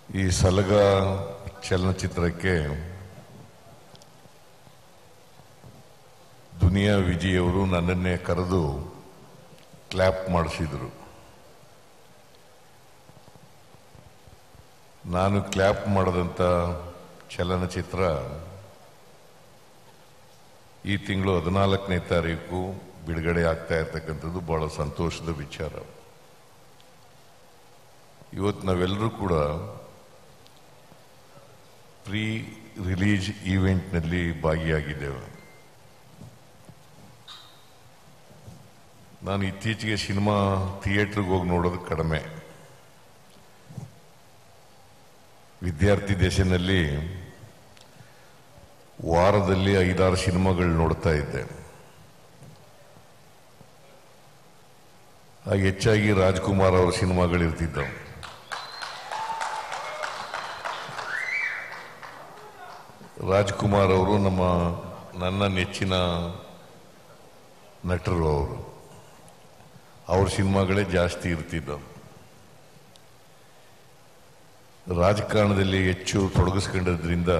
ಈ ಸಲಗ ಚಲನಚಿತ್ರಕ್ಕೆ ದುನಿಯಾ ವಿಜಯ್ ಅವರು ನನ್ನನ್ನೇ ಕರೆದು ಕ್ಲ್ಯಾಪ್ ಮಾಡಿಸಿದರು ನಾನು ಕ್ಲ್ಯಾಪ್ ಮಾಡದಂತ ಚಲನಚಿತ್ರ ಈ ತಿಂಗಳು ಹದಿನಾಲ್ಕನೇ ತಾರೀಕು ಬಿಡುಗಡೆ ಆಗ್ತಾ ಇರ್ತಕ್ಕಂಥದ್ದು ಬಹಳ ಸಂತೋಷದ ವಿಚಾರ ಇವತ್ತು ನಾವೆಲ್ಲರೂ ಕೂಡ ಪ್ರೀ ರಿಲೀಸ್ ಈವೆಂಟ್ನಲ್ಲಿ ಭಾಗಿಯಾಗಿದ್ದೇವೆ ನಾನು ಇತ್ತೀಚೆಗೆ ಸಿನಿಮಾ ಥಿಯೇಟರ್ಗೆ ಹೋಗಿ ನೋಡೋದು ಕಡಿಮೆ ವಿದ್ಯಾರ್ಥಿ ದೇಶದಲ್ಲಿ ವಾರದಲ್ಲಿ ಐದಾರು ಸಿನಿಮಾಗಳು ನೋಡ್ತಾ ಇದ್ದೆ ಆಗ ಹೆಚ್ಚಾಗಿ ರಾಜ್ಕುಮಾರ್ ಅವರ ಸಿನಿಮಾಗಳು ಇರ್ತಿದ್ದವು ರಾಜ್ಕುಮಾರ್ ಅವರು ನಮ್ಮ ನನ್ನ ನೆಚ್ಚಿನ ನಟರು ಅವರು ಅವ್ರ ಸಿನಿಮಾಗಳೇ ಜಾಸ್ತಿ ಇರ್ತಿದ್ದವು ರಾಜಕಾರಣದಲ್ಲಿ ಹೆಚ್ಚು ತೊಡಗಿಸ್ಕೊಂಡಿದ್ರಿಂದ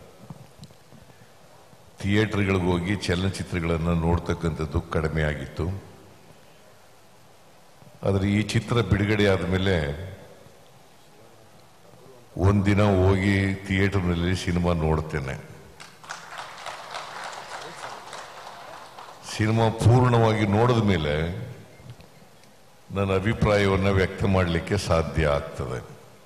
ಥಿಯೇಟರ್ಗಳಿಗೆ ಹೋಗಿ ಚಲನಚಿತ್ರಗಳನ್ನು ನೋಡ್ತಕ್ಕಂಥದ್ದು ಕಡಿಮೆ ಆಗಿತ್ತು ಆದರೆ ಈ ಚಿತ್ರ ಬಿಡುಗಡೆ ಆದಮೇಲೆ ಒಂದಿನ ಹೋಗಿ ಥಿಯೇಟರ್ನಲ್ಲಿ ಸಿನಿಮಾ ನೋಡ್ತೇನೆ ಸಿನಿಮಾ ಪೂರ್ಣವಾಗಿ ನೋಡಿದ ಮೇಲೆ ನನ್ನ ಅಭಿಪ್ರಾಯವನ್ನು ವ್ಯಕ್ತ ಮಾಡಲಿಕ್ಕೆ ಸಾಧ್ಯ ಆಗ್ತದೆ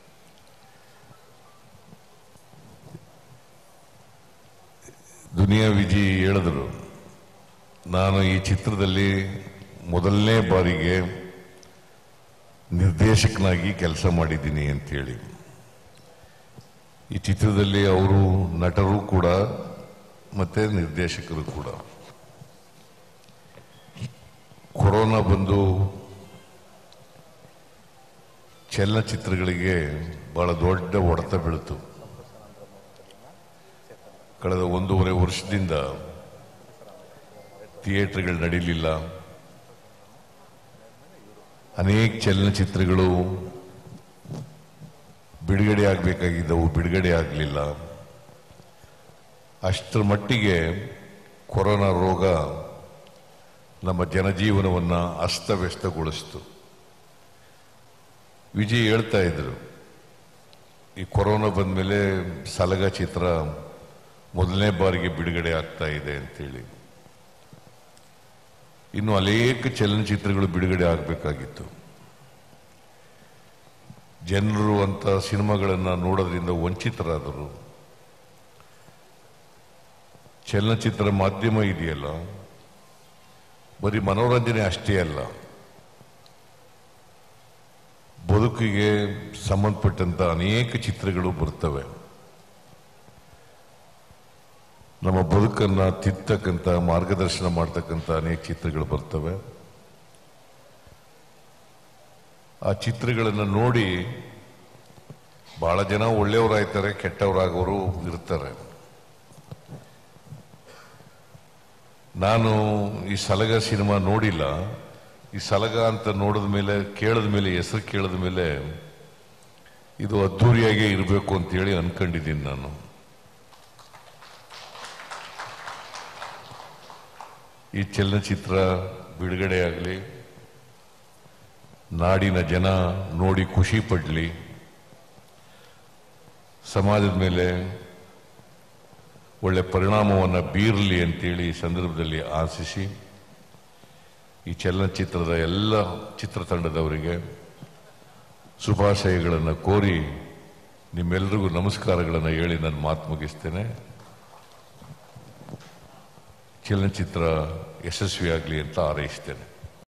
ದುನಿಯಾ ವಿಜಿ ಹೇಳಿದ್ರು ನಾನು ಈ ಚಿತ್ರದಲ್ಲಿ ಮೊದಲನೇ ಬಾರಿಗೆ ನಿರ್ದೇಶಕನಾಗಿ ಕೆಲಸ ಮಾಡಿದ್ದೀನಿ ಅಂತೇಳಿ ಈ ಚಿತ್ರದಲ್ಲಿ ಅವರು ನಟರು ಕೂಡ ಮತ್ತೆ ನಿರ್ದೇಶಕರು ಕೂಡ ಕೊರೋನಾ ಬಂದು ಚಲನಚಿತ್ರಗಳಿಗೆ ಬಹಳ ದೊಡ್ಡ ಹೊಡೆತ ಬೀಳ್ತು ಕಳೆದ ಒಂದೂವರೆ ವರ್ಷದಿಂದ ಥಿಯೇಟರ್ಗಳು ನಡೀಲಿಲ್ಲ ಅನೇಕ ಚಲನಚಿತ್ರಗಳು ಬಿಡುಗಡೆ ಆಗಬೇಕಾಗಿದ್ದವು ಬಿಡುಗಡೆ ಆಗಲಿಲ್ಲ ಅಷ್ಟರ ಮಟ್ಟಿಗೆ ಕೊರೋನಾ ರೋಗ ನಮ್ಮ ಜನಜೀವನವನ್ನು ಅಸ್ತವ್ಯಸ್ತಗೊಳಿಸ್ತು ವಿಜಯ್ ಹೇಳ್ತಾ ಇದ್ರು ಈ ಕೊರೋನಾ ಬಂದ ಮೇಲೆ ಸಲಗ ಚಿತ್ರ ಮೊದಲನೇ ಬಾರಿಗೆ ಬಿಡುಗಡೆ ಆಗ್ತಾ ಇದೆ ಅಂತೇಳಿ ಇನ್ನು ಅನೇಕ ಚಲನಚಿತ್ರಗಳು ಬಿಡುಗಡೆ ಆಗಬೇಕಾಗಿತ್ತು ಜನರು ಅಂತ ಸಿನಿಮಾಗಳನ್ನು ನೋಡೋದ್ರಿಂದ ವಂಚಿತರಾದರು ಚಲನಚಿತ್ರ ಮಾಧ್ಯಮ ಇದೆಯಲ್ಲ ಬರೀ ಮನೋರಂಜನೆ ಅಷ್ಟೇ ಅಲ್ಲ ಬದುಕಿಗೆ ಸಂಬಂಧಪಟ್ಟಂತ ಅನೇಕ ಚಿತ್ರಗಳು ಬರ್ತವೆ ನಮ್ಮ ಬದುಕನ್ನ ತಿತ್ತಕ್ಕಂತ ಮಾರ್ಗದರ್ಶನ ಮಾಡ್ತಕ್ಕಂಥ ಅನೇಕ ಚಿತ್ರಗಳು ಬರ್ತವೆ ಆ ಚಿತ್ರಗಳನ್ನು ನೋಡಿ ಬಹಳ ಜನ ಒಳ್ಳೆಯವರಾಯ್ತಾರೆ ಕೆಟ್ಟವರಾಗೋರು ಇರ್ತಾರೆ ನಾನು ಈ ಸಲಗ ಸಿನಿಮಾ ನೋಡಿಲ್ಲ ಈ ಸಲಗ ಅಂತ ನೋಡಿದ ಮೇಲೆ ಕೇಳಿದ ಮೇಲೆ ಹೆಸರು ಕೇಳಿದ ಮೇಲೆ ಇದು ಅದ್ಧೂರಿಯಾಗೇ ಇರಬೇಕು ಅಂತೇಳಿ ಅನ್ಕೊಂಡಿದ್ದೀನಿ ನಾನು ಈ ಚಲನಚಿತ್ರ ಬಿಡುಗಡೆಯಾಗಲಿ ನಾಡಿನ ಜನ ನೋಡಿ ಖುಷಿ ಪಡಲಿ ಸಮಾಜದ ಮೇಲೆ ಒಳ್ಳೆ ಪರಿಣಾಮವನ್ನು ಬೀರಲಿ ಅಂತೇಳಿ ಈ ಸಂದರ್ಭದಲ್ಲಿ ಆಶಿಸಿ ಈ ಚಲನಚಿತ್ರದ ಎಲ್ಲ ಚಿತ್ರತಂಡದವರಿಗೆ ಶುಭಾಶಯಗಳನ್ನು ಕೋರಿ ನಿಮ್ಮೆಲ್ಲರಿಗೂ ನಮಸ್ಕಾರಗಳನ್ನು ಹೇಳಿ ನಾನು ಮಾತು ಮುಗಿಸ್ತೇನೆ ಚಲನಚಿತ್ರ ಯಶಸ್ವಿಯಾಗಲಿ ಅಂತ ಹಾರೈಸ್ತೇನೆ